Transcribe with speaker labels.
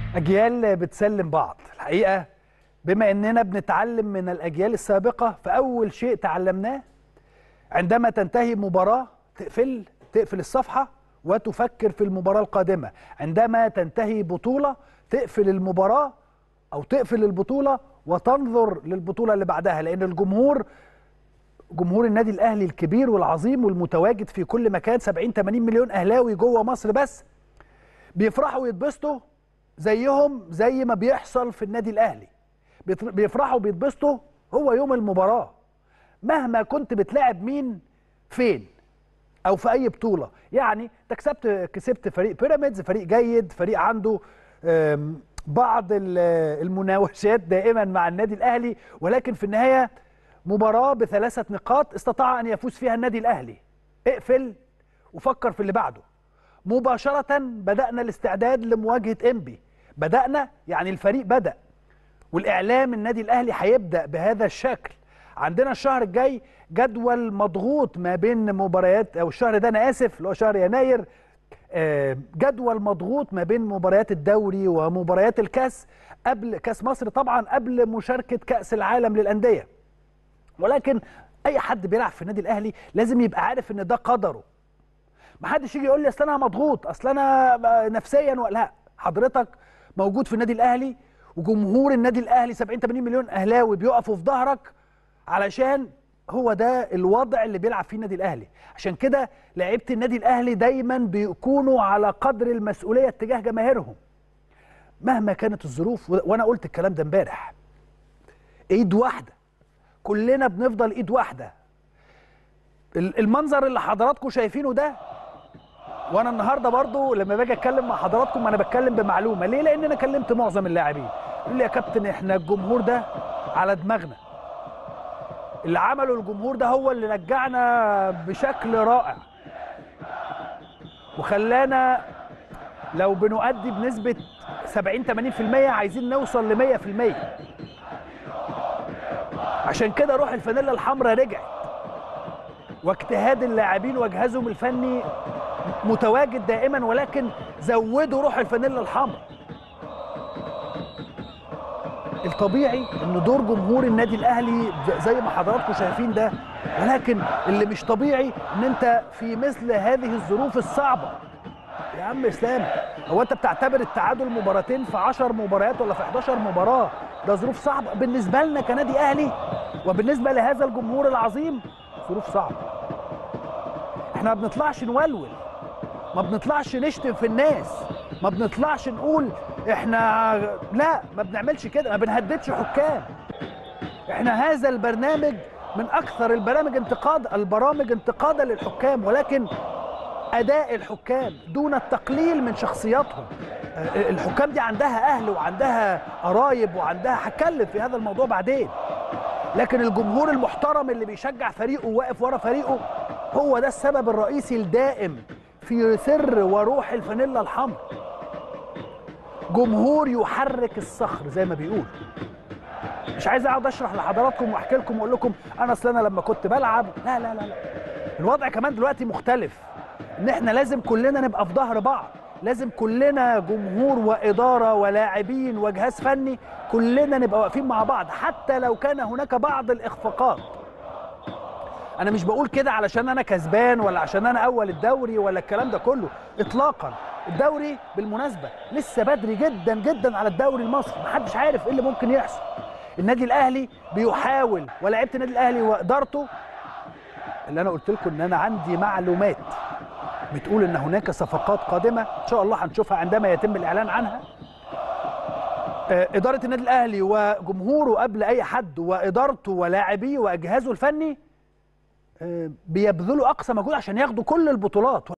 Speaker 1: أجيال بتسلم بعض الحقيقة بما أننا بنتعلم من الأجيال السابقة فأول شيء تعلمناه عندما تنتهي مباراة تقفل تقفل الصفحة وتفكر في المباراة القادمة عندما تنتهي بطولة تقفل المباراة أو تقفل البطولة وتنظر للبطولة اللي بعدها لأن الجمهور جمهور النادي الأهلي الكبير والعظيم والمتواجد في كل مكان 70 80 مليون أهلاوي جوه مصر بس بيفرحوا ويتبسطوا زيهم زي ما بيحصل في النادي الاهلي بيفرحوا وبيتبسطوا هو يوم المباراه مهما كنت بتلاعب مين فين او في اي بطوله يعني انت كسبت كسبت فريق بيراميدز فريق جيد فريق عنده بعض المناوشات دائما مع النادي الاهلي ولكن في النهايه مباراه بثلاثه نقاط استطاع ان يفوز فيها النادي الاهلي اقفل وفكر في اللي بعده مباشرة بدأنا الاستعداد لمواجهة إنبي بدأنا يعني الفريق بدأ والإعلام النادي الأهلي هيبدأ بهذا الشكل عندنا الشهر الجاي جدول مضغوط ما بين مباريات أو الشهر ده أنا آسف اللي هو شهر يناير جدول مضغوط ما بين مباريات الدوري ومباريات الكاس قبل كاس مصر طبعا قبل مشاركة كأس العالم للأندية ولكن أي حد بيلعب في النادي الأهلي لازم يبقى عارف إن ده قدره ما حدش يجي يقول لي اصل انا مضغوط اصل انا نفسيا لا حضرتك موجود في النادي الاهلي وجمهور النادي الاهلي 70 80 مليون اهلاوي بيقفوا في ظهرك علشان هو ده الوضع اللي بيلعب فيه النادي الاهلي عشان كده لعيبه النادي الاهلي دايما بيكونوا على قدر المسؤوليه تجاه جماهيرهم مهما كانت الظروف وانا قلت الكلام ده امبارح ايد واحده كلنا بنفضل ايد واحده المنظر اللي حضراتكم شايفينه ده وانا النهارده برضو لما باجي اتكلم مع حضراتكم انا بتكلم بمعلومه ليه لان انا كلمت معظم اللاعبين يقول لي يا كابتن احنا الجمهور ده على دماغنا اللي عمله الجمهور ده هو اللي نجعنا بشكل رائع وخلانا لو بنؤدي بنسبه 70 80% عايزين نوصل ل 100% عشان كده روح الفانيلا الحمراء رجعت واجتهاد اللاعبين وجهازهم الفني متواجد دائما ولكن زودوا روح الفانيلا الحمراء الطبيعي ان دور جمهور النادي الاهلي زي ما حضراتكم شايفين ده ولكن اللي مش طبيعي ان انت في مثل هذه الظروف الصعبه يا عم اسلام هو انت بتعتبر التعادل مباراتين في 10 مباريات ولا في 11 مباراه ده ظروف صعبه بالنسبه لنا كنادي اهلي وبالنسبه لهذا الجمهور العظيم ظروف صعبه احنا ما بنطلعش نولول ما بنطلعش نشتم في الناس ما بنطلعش نقول احنا لا ما بنعملش كده ما بنهددش حكام احنا هذا البرنامج من اكثر البرامج انتقاد البرامج انتقادا للحكام ولكن اداء الحكام دون التقليل من شخصياتهم الحكام دي عندها اهل وعندها قرايب وعندها هتكلم في هذا الموضوع بعدين لكن الجمهور المحترم اللي بيشجع فريقه وواقف ورا فريقه هو ده السبب الرئيسي الدائم في سر وروح الفانيلا الحمراء جمهور يحرك الصخر زي ما بيقول مش عايز اقعد اشرح لحضراتكم واحكي لكم واقول لكم انا اصل انا لما كنت بلعب لا لا لا لا الوضع كمان دلوقتي مختلف ان احنا لازم كلنا نبقى في ظهر بعض لازم كلنا جمهور واداره ولاعبين وجهاز فني كلنا نبقى واقفين مع بعض حتى لو كان هناك بعض الاخفاقات انا مش بقول كده علشان انا كسبان ولا عشان انا اول الدوري ولا الكلام ده كله اطلاقا الدوري بالمناسبه لسه بدري جدا جدا على الدوري المصري محدش عارف ايه اللي ممكن يحصل النادي الاهلي بيحاول ولاعيبه النادي الاهلي وادارته اللي انا قلت لكم ان انا عندي معلومات بتقول ان هناك صفقات قادمه ان شاء الله هنشوفها عندما يتم الاعلان عنها اداره النادي الاهلي وجمهوره قبل اي حد وادارته ولاعبيه واجهازه الفني بيبذلوا اقصى مجهود عشان ياخدوا كل البطولات